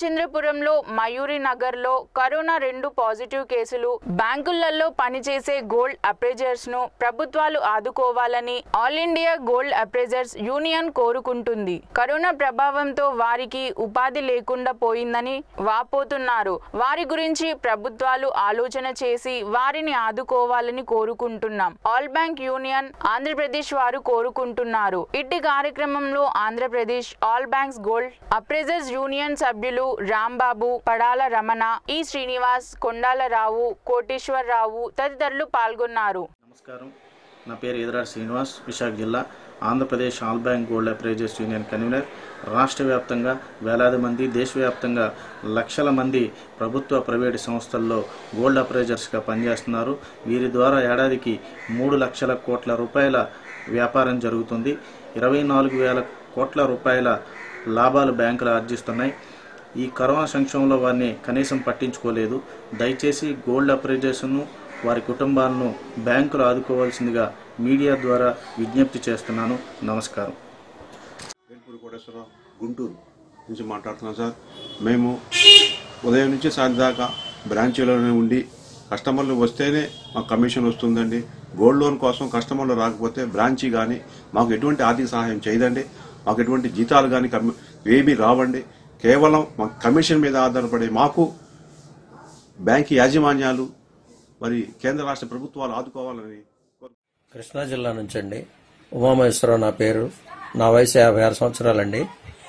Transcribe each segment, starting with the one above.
రాజేంద్రపురంలో మయూరి నగర్లో కరోనా రెండు పాజిటివ్ కేసులు బ్యాంకులలో పనిచేసే గోల్డ్ అప్రైజర్స్ ను ప్రభుత్వాలు ఆదుకోవాలని All India Gold Appraisers Union కోరుకుంటుంది కరోనా ప్రభావంతో వారికి ఉపాధి లేకుండా పోయిందని వాపోతున్నారు వారి గురించి ప్రభుత్వాలు ఆలోచన చేసి వారిని ఆదుకోవాలని కోరుకుంటున్నాం ఆల్ బ్యాంక్ యూనియన్ ఆంధ్రప్రదేశ్ వారు కోరుకుంటున్నారు ఇట్టి కార్యక్రమంలో Andhra Pradesh All Banks Gold Appraisers Union సభ్యులు రాంబాబు పడాల రమణ ఈ శ్రీనివాస్ కొండాలరావు కోటేశ్వరరావు తదితరులు పాల్గొన్నారు నమస్కారం నా పేరు ఎదురాడు శ్రీనివాస్ విశాఖ జిల్లా Andhra Pradesh All Bank Gold Appraisers Union convener రాష్ట్ర వ్యాప్తంగా వేలాది మంది దేశవ్యాప్తంగా లక్షల మంది ప్రభుత్వ ప్రైవేటు సంస్థల్లో గోల్డ్ అప్రైజర్స్గా పనిచేస్తున్నారు వీరి ద్వారా ఏడాదికి మూడు లక్షల కోట్ల రూపాయల వ్యాపారం జరుగుతుంది ఇరవై నాలుగు వేల కోట్ల రూపాయల లాభాలు బ్యాంకులు ఆర్జిస్తున్నాయి ఈ కరోనా సంక్షోభంలో వారిని కనీసం పట్టించుకోలేదు దయచేసి గోల్డ్ అప్రైజర్స్ను వారి కుటుంబాలను బ్యాంకులు ఆదుకోవాల్సిందిగా మీడియా ద్వారా విజ్ఞప్తి చేస్తున్నాను నమస్కారం వేల్పూరి కోటేశ్వరరావు గుంటూరు నుంచి మాట్లాడుతున్నాం సార్ మేము ఉదయం నుంచి సాయంత్రం దాకా బ్రాంచీలోనే ఉండి కస్టమర్లు వస్తేనే మాకు కమిషన్ వస్తుందండి గోల్డ్ లోన్ కోసం కస్టమర్లు రాకపోతే బ్రాంచీ కానీ మాకు ఎటువంటి ఆర్థిక సహాయం చేయదండి మాకు ఎటువంటి జీతాలు కానీ కమి ఏమీ రావండి కేవలం మా కమిషన్ మీద ఆధారపడే మాకు బ్యాంక్ యాజమాన్యాలు మరి కేంద్ర రాష్ట్ర ప్రభుత్వాలు ఆదుకోవాలని కృష్ణా జిల్లా నుంచి అండి ఉమామహేశ్వరరావు నా పేరు నా వయసు యాభై ఆరు సంవత్సరాలండి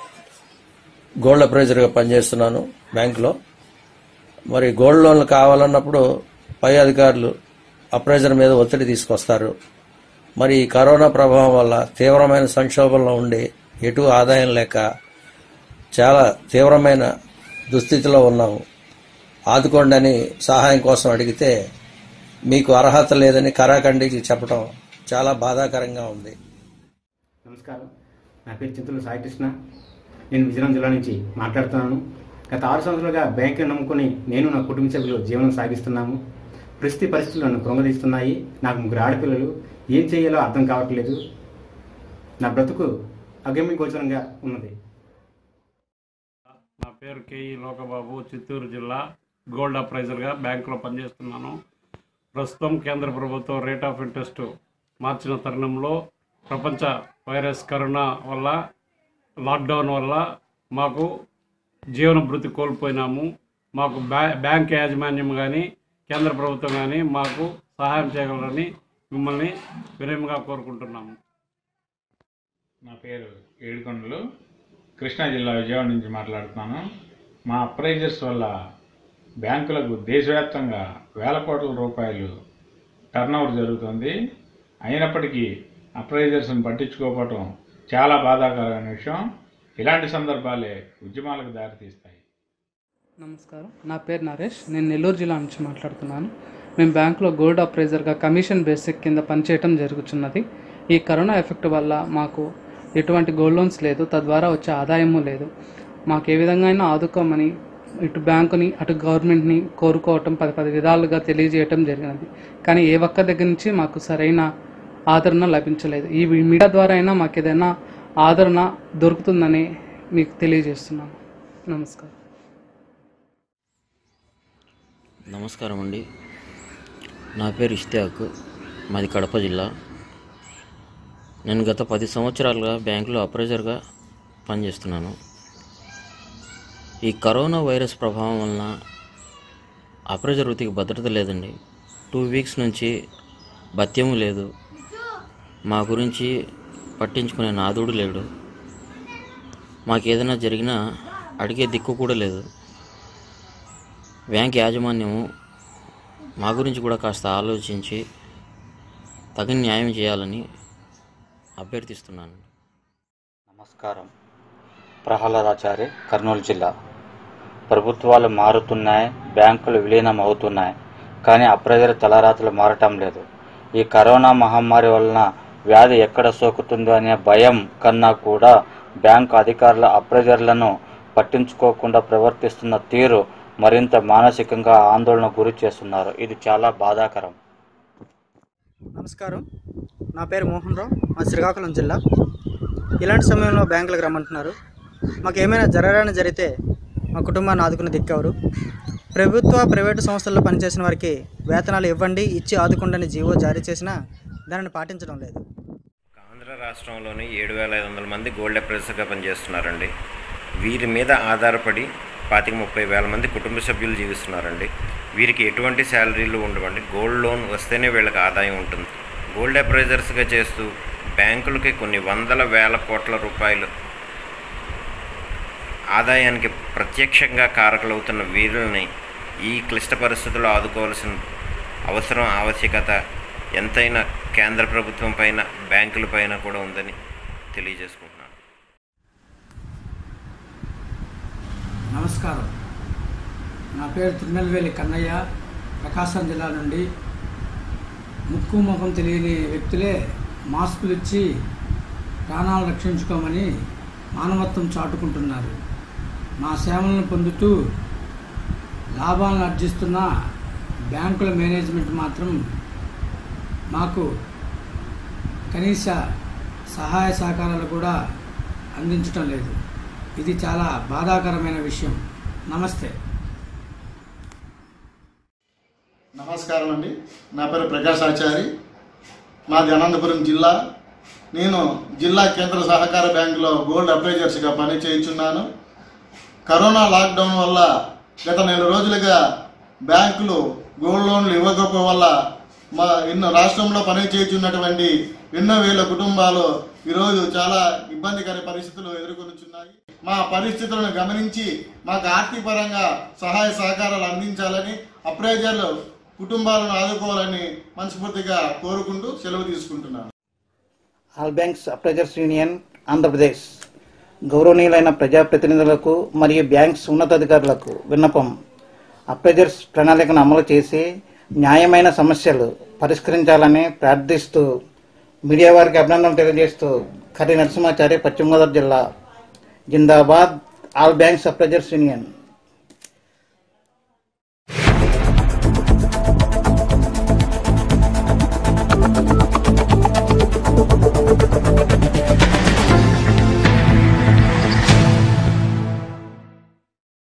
గోల్డ్ అప్రైజర్గా పనిచేస్తున్నాను బ్యాంకులో మరి గోల్డ్ లోన్లు కావాలన్నప్పుడు పై అధికారులు అప్రైజర్ మీద ఒత్తిడి తీసుకొస్తారు మరి ఈ కరోనా ప్రభావం వల్ల తీవ్రమైన సంక్షోభంలో ఉండి ఎటు ఆదాయం లేక చాలా తీవ్రమైన దుస్థితిలో ఉన్నాము ఆదుకోండి అని సహాయం కోసం అడిగితే మీకు అర్హత లేదని కరాఖండికి చెప్పడం చాలా బాధాకరంగా ఉంది నమస్కారం నా పేరు చింతలు సాయికృష్ణ నేను విజయనగరం జిల్లా నుంచి మాట్లాడుతున్నాను గత ఆరు సంవత్సరాలుగా బ్యాంకును నమ్ముకుని నేను నా కుటుంబ సభ్యులు జీవనం సాగిస్తున్నాము ప్రస్తుత పరిస్థితులు నన్ను కృంగదీస్తున్నాయి నాకు ముగ్గురు ఆడపిల్లలు ఏం చేయాలో అర్థం కావట్లేదు నా బ్రతుకు అగమ్య గోచరంగా ఉన్నది నా పేరు కేఈ లోకబాబు చిత్తూరు జిల్లా గోల్డ్ అప్రైజర్గా బ్యాంకులో పనిచేస్తున్నాను ప్రస్తుతం కేంద్ర ప్రభుత్వం రేట్ ఆఫ్ ఇంట్రెస్ట్ మార్చిన తరుణంలో ప్రపంచ వైరస్ కరోనా వల్ల లాక్డౌన్ వల్ల మాకు జీవన భృతి కోల్పోయినాము మాకు బ్యా బ్యాంక్ యాజమాన్యం కానీ కేంద్ర ప్రభుత్వం కానీ మాకు సహాయం చేయగలరని మిమ్మల్ని వినయంగా కోరుకుంటున్నాము నా పేరు ఏడుకొండలు కృష్ణా జిల్లా విజయవాడ నుంచి మాట్లాడుతున్నాను మా అప్రైజర్స్ వల్ల బ్యాంకులకు దేశవ్యాప్తంగా వేల కోట్ల రూపాయలు టర్నోవర్ జరుగుతుంది అయినప్పటికీ అప్రైజర్స్ని పట్టించుకోకపోవటం చాలా బాధాకరమైన విషయం ఇలాంటి సందర్భాలే ఉద్యమాలకు దారితీస్తాయి నమస్కారం నా పేరు నరేష్ నేను నెల్లూరు జిల్లా నుంచి మాట్లాడుతున్నాను మేము బ్యాంకులో గోల్డ్ అప్రైజర్గా కమిషన్ బేసిక్ కింద పనిచేయటం జరుగుతున్నది ఈ కరోనా ఎఫెక్ట్ వల్ల మాకు ఎటువంటి గోల్డ్ లోన్స్ లేదు తద్వారా వచ్చే ఆదాయము లేదు మాకు ఏ విధంగా అయినా ఆదుకోమని ఇటు బ్యాంకుని అటు గవర్నమెంట్ని కోరుకోవటం పది పది విధాలుగా తెలియజేయటం జరిగినది కానీ ఏ ఒక్క దగ్గర నుంచి మాకు సరైన ఆదరణ లభించలేదు ఈ మీడియా ద్వారా అయినా మాకు ఏదైనా ఆదరణ దొరుకుతుందని మీకు తెలియజేస్తున్నాను నమస్కారం నమస్కారం అండి నా పేరు ఇష్తియాక్ మాది కడప జిల్లా నేను గత పది సంవత్సరాలుగా బ్యాంకులో అప్రైజర్గా పనిచేస్తున్నాను ఈ కరోనా వైరస్ ప్రభావం వలన అప్రైజర్ వృత్తికి భద్రత లేదండి టూ వీక్స్ నుంచి భత్యము లేదు మా గురించి పట్టించుకునే నాదుడు లేడు మాకు ఏదైనా జరిగినా అడిగే దిక్కు కూడా లేదు బ్యాంక్ యాజమాన్యము మా గురించి కూడా కాస్త ఆలోచించి తగిన న్యాయం చేయాలని అభ్యర్థిస్తున్నాను నమస్కారం ప్రహ్లాదాచారి కర్నూలు జిల్లా ప్రభుత్వాలు మారుతున్నాయి బ్యాంకులు విలీనం అవుతున్నాయి కానీ అప్రజల తలరాతలు మారటం లేదు ఈ కరోనా మహమ్మారి వలన వ్యాధి ఎక్కడ సోకుతుందో అనే భయం కన్నా కూడా బ్యాంకు అధికారుల అప్రజర్లను పట్టించుకోకుండా ప్రవర్తిస్తున్న తీరు మరింత మానసికంగా ఆందోళన గురి చేస్తున్నారు ఇది చాలా బాధాకరం నమస్కారం నా పేరు మోహన్ రావు మా శ్రీకాకుళం జిల్లా ఇలాంటి సమయంలో బ్యాంకులకు రమ్మంటున్నారు మాకు ఏమైనా జరగడానికి జరిగితే మా కుటుంబాన్ని ఆదుకున్న దిక్కెవరు ప్రభుత్వ ప్రైవేటు సంస్థల్లో పనిచేసిన వారికి వేతనాలు ఇవ్వండి ఇచ్చి ఆదుకుండని జీవో జారీ చేసినా దానిని పాటించడం లేదు ఆంధ్ర రాష్ట్రంలోని ఏడు వేల ఐదు వందల మంది గోల్డ్ అప్రెసర్గా పనిచేస్తున్నారండి వీరి మీద ఆధారపడి పాతిక ముప్పై వేల మంది కుటుంబ సభ్యులు జీవిస్తున్నారండి వీరికి ఎటువంటి శాలరీలు ఉండవండి గోల్డ్ లోన్ వస్తేనే వీళ్ళకి ఆదాయం ఉంటుంది గోల్డ్ అప్రైజర్స్గా చేస్తూ బ్యాంకులకి కొన్ని వందల వేల కోట్ల రూపాయలు ఆదాయానికి ప్రత్యక్షంగా కారకులవుతున్న వీరుల్ని ఈ క్లిష్ట పరిస్థితుల్లో ఆదుకోవాల్సిన అవసరం ఆవశ్యకత ఎంతైనా కేంద్ర ప్రభుత్వం పైన బ్యాంకుల పైన కూడా ఉందని తెలియజేసుకుంటున్నాను నమస్కారం నా పేరు తిరునెల్వేలి కన్నయ్య ప్రకాశం జిల్లా నుండి ముక్కు ముఖం తెలియని వ్యక్తులే మాస్కులు ఇచ్చి ప్రాణాలు రక్షించుకోమని మానవత్వం చాటుకుంటున్నారు మా సేవలను పొందుతూ లాభాలను ఆర్జిస్తున్న బ్యాంకుల మేనేజ్మెంట్ మాత్రం మాకు కనీస సహాయ సహకారాలు కూడా అందించటం లేదు ఇది చాలా బాధాకరమైన విషయం నమస్తే నమస్కారం అండి నా పేరు ప్రకాష్ ఆచారి మాది అనంతపురం జిల్లా నేను జిల్లా కేంద్ర సహకార బ్యాంకులో గోల్డ్ అప్రైజర్స్గా పని చేయించున్నాను కరోనా లాక్డౌన్ వల్ల గత నెల రోజులుగా బ్యాంకులు గోల్డ్ లోన్లు ఇవ్వకపోవడం వల్ల మా ఎన్నో రాష్ట్రంలో పని చేయించున్నటువంటి ఎన్నో వేల కుటుంబాలు ఈరోజు చాలా ఇబ్బందికర పరిస్థితులు ఎదుర్కొనుచున్నాయి మా పరిస్థితులను గమనించి మాకు ఆర్థిక పరంగా సహాయ సహకారాలు అందించాలని అప్రైజర్లు కుటుంబాలను ఆదుకోవాలని మనస్ఫూర్తిగా కోరుకుంటూ సెలవు తీసుకుంటున్నాను All Banks Appraisers Union Andhra Pradesh గౌరవనీయులైన ప్రజాప్రతినిధులకు మరియు బ్యాంక్స్ ఉన్నతాధికారులకు విన్నపం అప్రైజర్స్ ప్రణాళికను అమలు చేసి న్యాయమైన సమస్యలు పరిష్కరించాలని ప్రార్థిస్తూ మీడియా వారికి అభినందనలు తెలియజేస్తూ కరి నరసింహాచారి పశ్చిమ గోదావరి జిల్లా జిందాబాద్ ఆల్ బ్యాంక్స్ అప్రైజర్స్ యూనియన్